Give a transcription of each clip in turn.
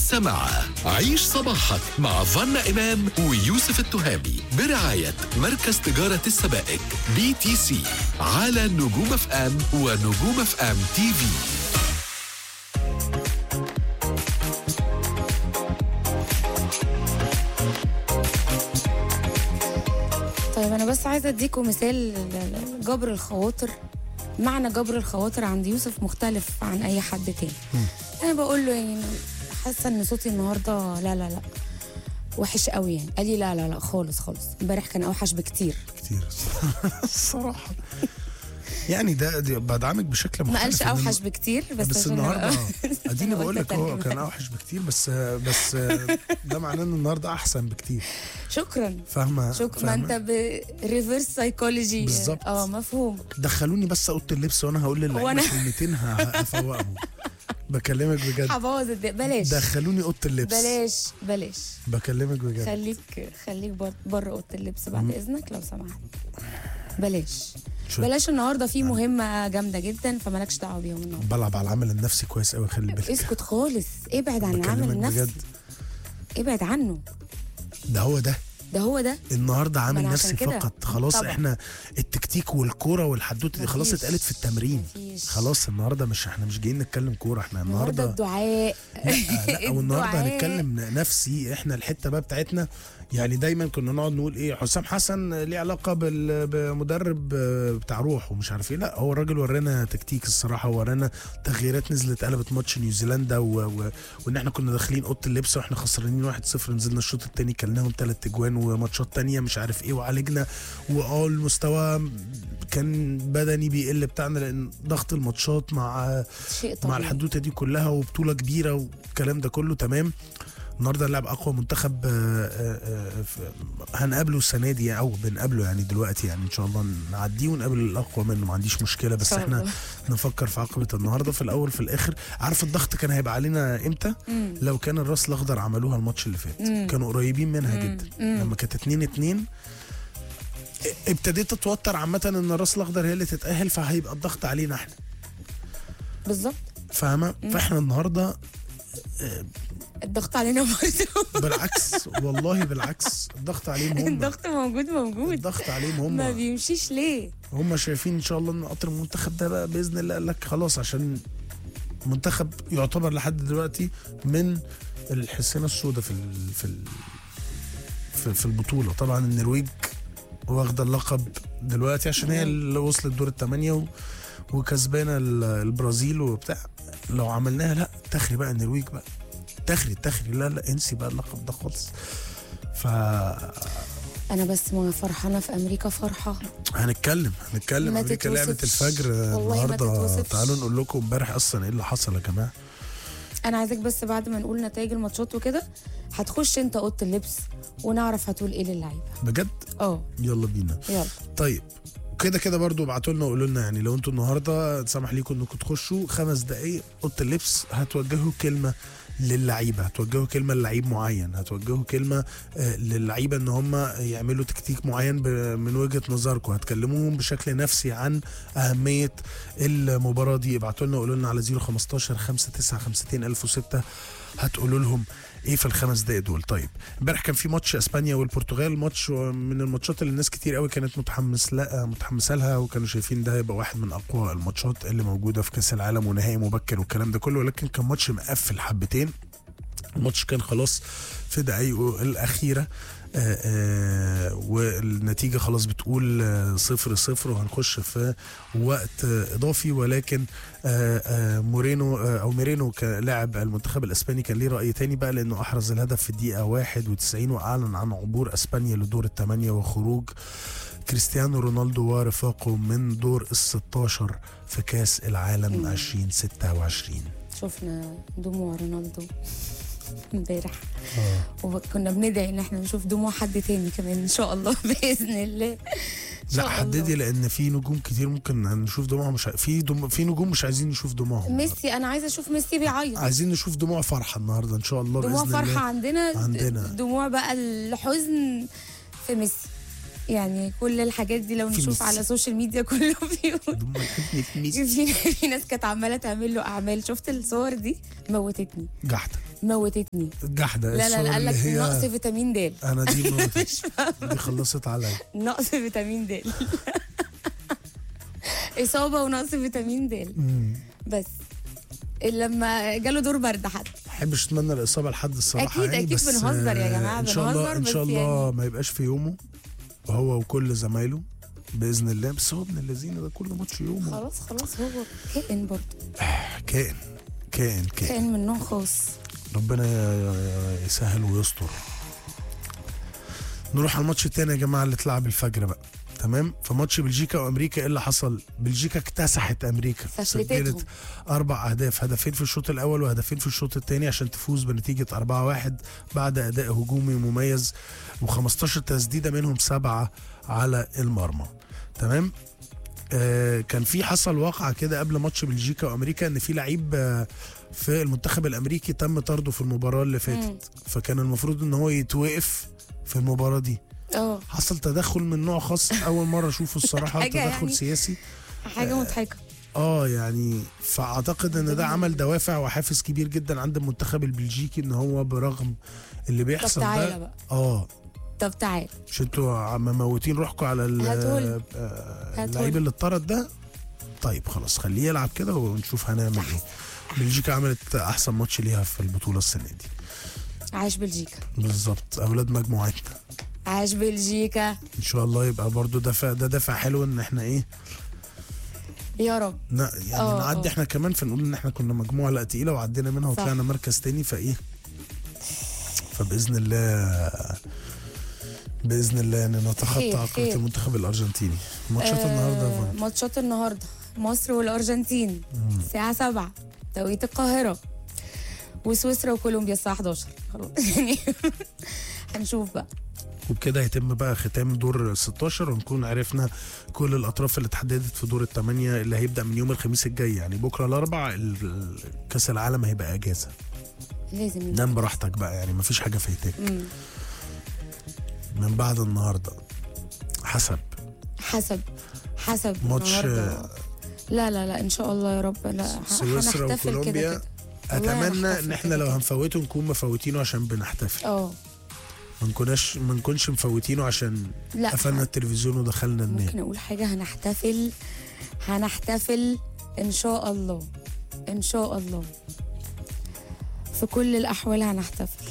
لسه مع عيش صباحك مع فنا إمام ويوسف التهامي برعاية مركز تجارة السبائك بي تي سي على نجوم اف ام ونجوم اف ام تي في طيب انا بس عايزه اديكم مثال جبر الخواطر معنى جبر الخواطر عند يوسف مختلف عن اي حد تاني انا بقول له يعني حاسه ان صوتي النهارده لا لا لا وحش قوي يعني قال لي لا لا لا خالص خالص امبارح كان اوحش بكتير كتير الصراحه يعني ده دي بدعمك بشكل مختلف ما قالش إن- اوحش بكتير بس, بس عشان النهارده أبقى- اديني أنا بقول قلت لك هو أترجم. كان اوحش بكتير بس بس ده معناه ان النهارده احسن بكتير شكرا فاهمه شكرا ما فاهمة؟ انت بريفرس سايكولوجي بالظبط. اه مفهوم دخلوني بس اوضه اللبس وانا هقول للعيبه وأنا- كلمتين ه- هفوقهم بكلمك بجد هبوظ الد- بلاش دخلوني اوضه اللبس بلاش بلاش بكلمك بجد خليك خليك بر- بره اوضه اللبس بعد اذنك لو سمحت بلاش شوية. بلاش النهارده في مهمه جامده جدا فمالكش دعوه بيهم النهارده بلعب على العمل النفسي كويس قوي خلي بالك اسكت خالص ابعد عن العمل بكلمك النفسي بجد ابعد عنه ده هو ده ده هو ده النهارده عامل أنا عشان نفسي كده. فقط خلاص طبعا. احنا التكتيك والكوره والحدوته دي خلاص مفيش. اتقالت في التمرين مفيش. خلاص النهارده مش احنا مش جايين نتكلم كوره احنا النهارده النهارده الدعاء لا, لا والنهارده الدعاء. هنتكلم نفسي احنا الحته بقى بتاعتنا يعني دايما كنا نقعد نقول ايه حسام حسن ليه علاقه بال- بمدرب آه، بتاع روح ومش عارف ايه لا هو الراجل ورانا تكتيك الصراحه ورانا تغييرات نزلت قلبت ماتش نيوزيلندا و... و... وان احنا كنا داخلين اوضه اللبس واحنا خسرانين 1-0 نزلنا الشوط الثاني كلناهم ثلاث اجوان وماتشات تانية مش عارف ايه وعالجنا واه المستوى كان بدني بيقل بتاعنا لان ضغط الماتشات مع شيء مع طبيعي الحدوته دي كلها وبطوله كبيره والكلام ده كله تمام النهارده هنلعب اقوى منتخب آه، آه، آه، ف- هنقابله السنه دي او بنقابله يعني دلوقتي يعني ان شاء الله نعديه ونقابل الاقوى منه ما عنديش مشكله بس شاء احنا الله. نفكر في عقبه النهارده في الاول في الاخر عارف الضغط كان هيبقى علينا امتى مم. لو كان الراس الاخضر عملوها الماتش اللي فات مم. كانوا قريبين منها مم. جدا مم. لما كانت 2 2 ابتديت اتوتر عامه ان الراس الاخضر هي اللي تتاهل فهيبقى الضغط علينا احنا بالظبط فاهمه فاحنا النهارده الضغط علينا برضه بالعكس والله بالعكس الضغط عليهم هم الضغط موجود موجود الضغط عليهم ما هم بيمشيش ليه هم شايفين ان شاء الله ان قطر المنتخب ده بقى باذن الله قال لك خلاص عشان منتخب يعتبر لحد دلوقتي من الحصينه السوداء في ال في ال في, في البطوله طبعا النرويج واخده اللقب دلوقتي عشان هي اللي وصلت دور الثمانيه و- وكسبانه ال- البرازيل وبتاع لو عملناها لا تخري بقى النرويج بقى تخري تخري لا لا انسي بقى اللقب ده خالص ف انا بس ما فرحانه في امريكا فرحه هنتكلم هنتكلم ما امريكا لعبه تتوصفش. الفجر والله ما النهارده تتوصفش. تعالوا نقول لكم امبارح اصلا ايه اللي حصل يا جماعه انا عايزاك بس بعد ما نقول نتائج الماتشات وكده هتخش انت اوضه اللبس ونعرف هتقول ايه للعيبه بجد اه يلا بينا يلا طيب كده كده برضو ابعتوا لنا وقولوا لنا يعني لو انتوا النهارده اتسمح ليكم انكم تخشوا خمس دقايق اوضه اللبس هتوجهوا كلمه للعيبه هتوجهوا كلمه للعيب معين هتوجهوا كلمه آه، للعيبه ان هم يعملوا تكتيك معين ب- من وجهه نظركم هتكلموهم بشكل نفسي عن اهميه المباراه دي ابعتوا لنا وقولوا لنا على 015 5952 1006 هتقولوا لهم ايه في الخمس دقايق دول طيب امبارح كان في ماتش اسبانيا والبرتغال ماتش من الماتشات اللي الناس كتير قوي كانت متحمس لا متحمسه لها وكانوا شايفين ده هيبقى واحد من اقوى الماتشات اللي موجوده في كاس العالم ونهائي مبكر والكلام ده كله ولكن كان ماتش مقفل حبتين الماتش كان خلاص في دقايقه الاخيره آه آه والنتيجة خلاص بتقول آه صفر صفر وهنخش في وقت آه إضافي ولكن آه آه مورينو آه أو ميرينو كلاعب المنتخب الأسباني كان ليه رأي تاني بقى لأنه أحرز الهدف في الدقيقة 91 وأعلن عن عبور أسبانيا لدور الثمانية وخروج كريستيانو رونالدو ورفاقه من دور ال 16 في كأس العالم 2026 شفنا دموع رونالدو امبارح وكنا بندعي ان احنا نشوف دموع حد تاني كمان ان شاء الله باذن الله إن شاء لا حددي لان في نجوم كتير ممكن نشوف دموعهم مش ع- في دم... في نجوم مش عايزين نشوف دموعهم ميسي انا عايزه اشوف ميسي بيعيط عايزين نشوف دموع فرحه النهارده ان شاء الله دموع باذن فرحه الله عندنا عندنا. دموع بقى الحزن في ميسي يعني كل الحاجات دي لو في نشوف ميسي. على السوشيال ميديا كله بيقول دموع الحزن في ميسي. في في ناس كانت عماله تعمل له اعمال شفت الصور دي موتتني جحده موتتني الجحده لا لا الصور لا قال لك اللي هي نقص فيتامين د انا دي موتت دي خلصت عليا نقص فيتامين د اصابه ونقص فيتامين د مم. بس لما جاله دور برد حتى ما بحبش اتمنى الاصابه لحد الصراحه أكيد- يعني أكيد بس بنهزر يا آه، جماعة، ان شاء الله بنهزر ان شاء بس الله يعني- ما يبقاش في يومه هو وكل زمايله باذن الله بس هو ابن الذين ده كل ماتش يومه خلاص خلاص هو كائن برضه كائن كائن كائن كائن من نوع خاص ربنا ي- ي- يسهل ويستر نروح على الماتش التاني يا جماعه اللي اتلعب الفجر بقى تمام في ماتش بلجيكا وامريكا ايه اللي حصل بلجيكا اكتسحت امريكا فشلتتهم. سجلت اربع اهداف هدفين في الشوط الاول وهدفين في الشوط الثاني عشان تفوز بنتيجه 4-1 بعد اداء هجومي مميز و15 تسديده منهم سبعه على المرمى تمام آه كان في حصل واقعه كده قبل ماتش بلجيكا وامريكا ان في لعيب آه في المنتخب الامريكي تم طرده في المباراه اللي مم. فاتت فكان المفروض ان هو يتوقف في المباراه دي اه حصل تدخل من نوع خاص اول مره اشوفه الصراحه حاجة تدخل يعني. سياسي حاجه مضحكه اه يعني فاعتقد ان ده عمل دوافع وحافز كبير جدا عند المنتخب البلجيكي ان هو برغم اللي طب بيحصل تعالى ده بقى اه طب تعالى مش انتوا عم موتين روحكم على ال- هاتهولي. آه، هاتهولي. اللعيب اللي اتطرد ده طيب خلاص خليه يلعب كده ونشوف هنعمل ايه بلجيكا عملت احسن ماتش ليها في البطوله السنه دي عاش بلجيكا بالظبط اولاد مجموعتنا عاش بلجيكا ان شاء الله يبقى برضو دافع ده دافع حلو ان احنا ايه يا رب ن- يعني آه، نعدي آه. احنا كمان فنقول ان احنا كنا مجموعه لا تقيله وعدينا منها صح. وطلعنا مركز تاني فايه فباذن الله باذن الله ان نتخطى خير، عقبه خير. المنتخب الارجنتيني ماتشات النهارده يا آه فندم. ماتشات النهارده مصر والارجنتين الساعه 7 توقيت القاهره وسويسرا وكولومبيا الساعه 11 خلاص يعني هنشوف بقى وبكده هيتم بقى ختام دور 16 ونكون عرفنا كل الاطراف اللي اتحددت في دور الثمانيه اللي هيبدا من يوم الخميس الجاي يعني بكره الاربع ال- كاس العالم هيبقى اجازه لازم يبقى. نام براحتك بقى يعني مفيش حاجه فايتاك مم. من بعد النهارده حسب حسب حسب ماتش النهاردة. لا لا لا ان شاء الله يا رب لا ه- سويسرا هنحتفل كده وكولومبيا كده والله اتمنى هنحتفل ان احنا كده لو كده. هنفوته نكون مفوتينه عشان بنحتفل اه ما نكوناش ما نكونش مفوتينه عشان لا قفلنا التلفزيون ودخلنا ننام ممكن اقول حاجه هنحتفل هنحتفل ان شاء الله ان شاء الله في كل الاحوال هنحتفل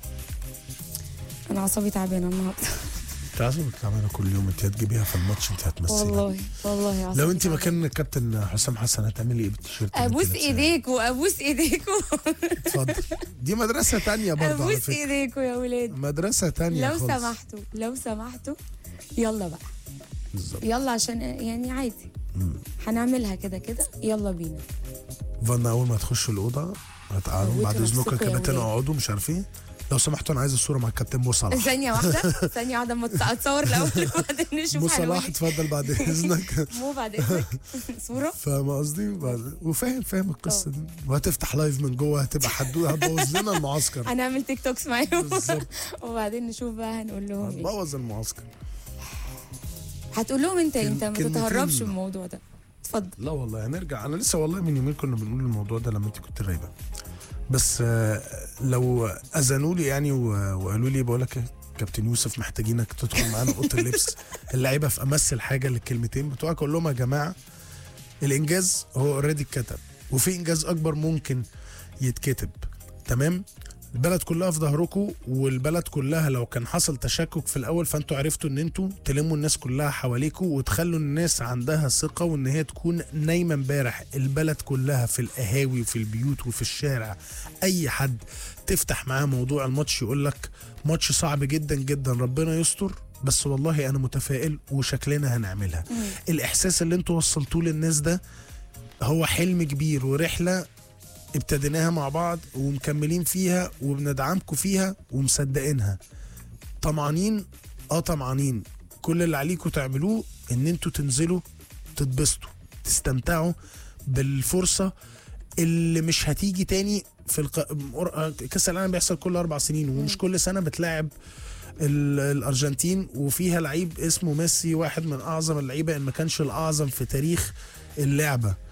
انا اعصابي تعبانه النهارده انت عايزه بتعملها كل يوم انت هتجيبيها في الماتش انت هتمثلي والله والله أعصابي لو انت تعبانة. مكان الكابتن حسام حسن هتعملي ايه بالتيشيرت اللي انت ابوس لابساه؟ ايديكوا ابوس ايديكوا اتفضل دي مدرسه تانية برضه على ابوس فكره ايديكوا يا ولاد مدرسه تانية لو خالص سمحتوا لو سمحتوا يلا بقى بالظبط يلا عشان يعني عادي هنعملها كده كده يلا بينا فانا اول ما تخشوا الاوضه هتقعدوا موتوا بعد اذنكم نفسكم يا الكباتن ولاد. اقعدوا مش عارف ايه لو سمحتوا انا عايز الصوره مع الكابتن مو صلاح ثانية واحدة ثانية واحدة ما اتصور الأول وبعدين مو نشوف صلاح هنقول اتفضل بعد اذنك مو بعد إذنك صورة فاهم قصدي بعد- وفاهم فاهم القصه دي وهتفتح لايف من جوه هتبقى حدوده هتبوظ لنا المعسكر هنعمل تيك توكس معاهم بالظبط وبعدين نشوف بقى هنقول لهم ايه هتبوظ المعسكر هتقول لهم انت انت ما كلمتين. تتهربش من الموضوع ده اتفضل لا والله هنرجع انا لسه والله من يومين كنا بنقول الموضوع ده لما انت كنت غايبه بس آه، لو اذنوا لي يعني و- وقالوا لي بقول لك إيه، كابتن يوسف محتاجينك تدخل معانا اوضه اللبس اللعيبه في امثل حاجه للكلمتين بتوعك اقول لهم يا جماعه الانجاز هو اوريدي اتكتب وفي انجاز اكبر ممكن يتكتب تمام البلد كلها في ظهركم والبلد كلها لو كان حصل تشكك في الاول فانتوا عرفتوا ان انتوا تلموا الناس كلها حواليكم وتخلوا الناس عندها ثقه وان هي تكون نايمه امبارح البلد كلها في القهاوي وفي البيوت وفي الشارع اي حد تفتح معاه موضوع الماتش يقول لك ماتش صعب جدا جدا ربنا يستر بس والله انا متفائل وشكلنا هنعملها الاحساس اللي انتوا وصلتوه للناس ده هو حلم كبير ورحله ابتديناها مع بعض ومكملين فيها وبندعمكم فيها ومصدقينها طمعانين اه طمعانين كل اللي عليكم تعملوه ان انتوا تنزلوا تتبسطوا تستمتعوا بالفرصه اللي مش هتيجي تاني في الق... كاس العالم بيحصل كل اربع سنين ومش كل سنه بتلاعب ال- الارجنتين وفيها لعيب اسمه ميسي واحد من اعظم اللعيبه ان ما كانش الاعظم في تاريخ اللعبه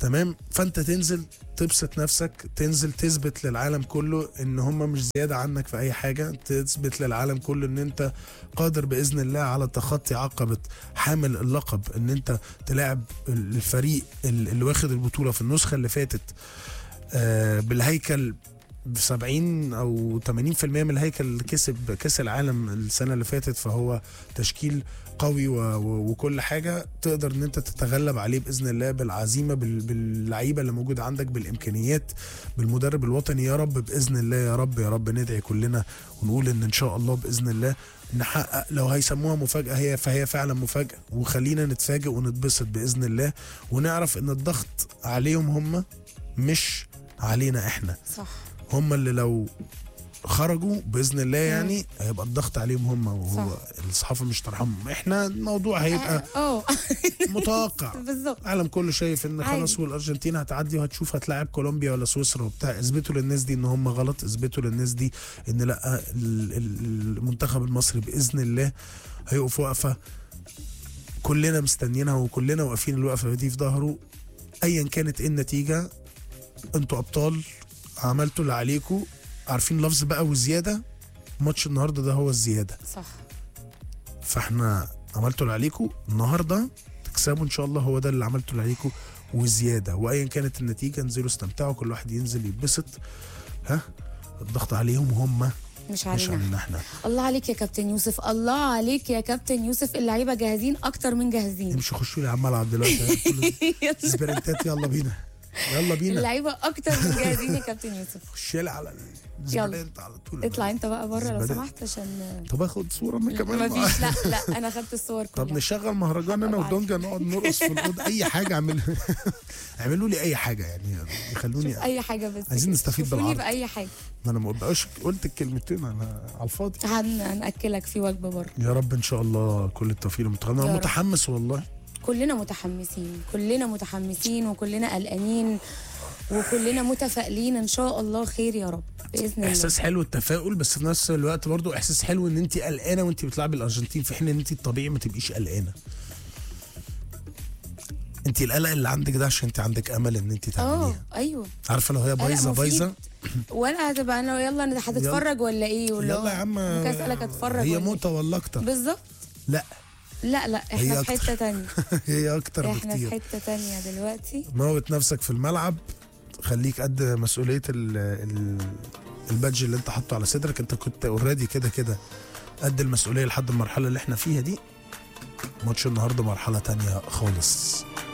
تمام فانت تنزل تبسط نفسك تنزل تثبت للعالم كله ان هم مش زياده عنك في اي حاجه تثبت للعالم كله ان انت قادر باذن الله على تخطي عقبه حامل اللقب ان انت تلاعب الفريق اللي واخد البطوله في النسخه اللي فاتت آه، بالهيكل ب 70 او 80% من الهيكل اللي كسب كاس العالم السنه اللي فاتت فهو تشكيل قوي و... و... وكل حاجه تقدر ان انت تتغلب عليه باذن الله بالعزيمه بال... باللعيبه اللي موجوده عندك بالامكانيات بالمدرب الوطني يا رب باذن الله يا رب يا رب ندعي كلنا ونقول ان ان شاء الله باذن الله نحقق لو هيسموها مفاجاه هي فهي فعلا مفاجاه وخلينا نتفاجئ ونتبسط باذن الله ونعرف ان الضغط عليهم هم مش علينا احنا صح هم اللي لو خرجوا باذن الله يعني هيبقى الضغط عليهم هم وهو صح. الصحافه مش ترحمهم احنا الموضوع هيبقى اه متوقع بالظبط العالم كله شايف ان خلاص عادي. والارجنتين هتعدي وهتشوف هتلاعب كولومبيا ولا سويسرا وبتاع اثبتوا للناس دي ان هم غلط اثبتوا للناس دي ان لا ال- ال- المنتخب المصري باذن الله هيقف وقفه كلنا مستنيينها وكلنا واقفين الوقفه دي في ظهره ايا كانت ايه النتيجه انتوا ابطال عملتوا اللي عليكم عارفين لفظ بقى وزياده ماتش النهارده ده هو الزياده صح فاحنا عملتوا اللي عليكم النهارده تكسبوا ان شاء الله هو ده اللي عملتوا اللي عليكم وزياده وايا كانت النتيجه انزلوا استمتعوا كل واحد ينزل يتبسط ها الضغط عليهم هم مش مش علينا علينا احنا الله عليك يا كابتن يوسف الله عليك يا كابتن يوسف اللعيبه جاهزين اكتر من جاهزين امشوا خشوا لي يا عم العب دلوقتي كل سبرنتات يلا بينا يلا بينا اللعيبه اكتر من جاهزين يا كابتن يوسف خش لي على السبرنت على طول اطلع انت بقى بره لو زبادي. سمحت عشان طب اخد صوره انا كمان ما فيش لا لا انا خدت الصور طب كلها نشغل مهرجان انا ابعت. ودونجا نقعد نرقص في الاوضه اي حاجه اعمل اعملوا لي اي حاجه يعني يخلوني شوف اي حاجه بس عايزين كده. نستفيد شوفوني بالعرض. باي حاجه ما انا ما بقاش قلت الكلمتين انا على الفاضي هن- هناكلك في وجبه بره يا رب ان شاء الله كل التوفيق للمنتخب يا انا رب. متحمس والله كلنا متحمسين كلنا متحمسين وكلنا قلقانين وكلنا متفائلين ان شاء الله خير يا رب باذن الله احساس حلو التفاؤل بس في نفس الوقت برضو احساس حلو ان انت قلقانه وانت بتلعبي الارجنتين في حين ان انت الطبيعي ما تبقيش قلقانه انت القلق اللي عندك ده عشان انت عندك امل ان انت اه تعمليها ايوه عارفه لو هي قلق بايظه مفيد. بايظه ولا هتبقى انا يلا أنا هتتفرج ولا ايه ولا يلا يا عم ممكن اسالك اتفرج هي ولا موته ولا اكتر إيه؟ بالظبط لا لا لا هي احنا في أكتر. حته تانية هي اكتر احنا في بكتير حته تانية دلوقتي موت نفسك في الملعب خليك قد مسؤوليه ال ال البادج اللي انت حاطه على صدرك انت كنت اوريدي كده كده قد المسؤوليه لحد المرحله اللي احنا فيها دي ماتش النهارده مرحله تانية خالص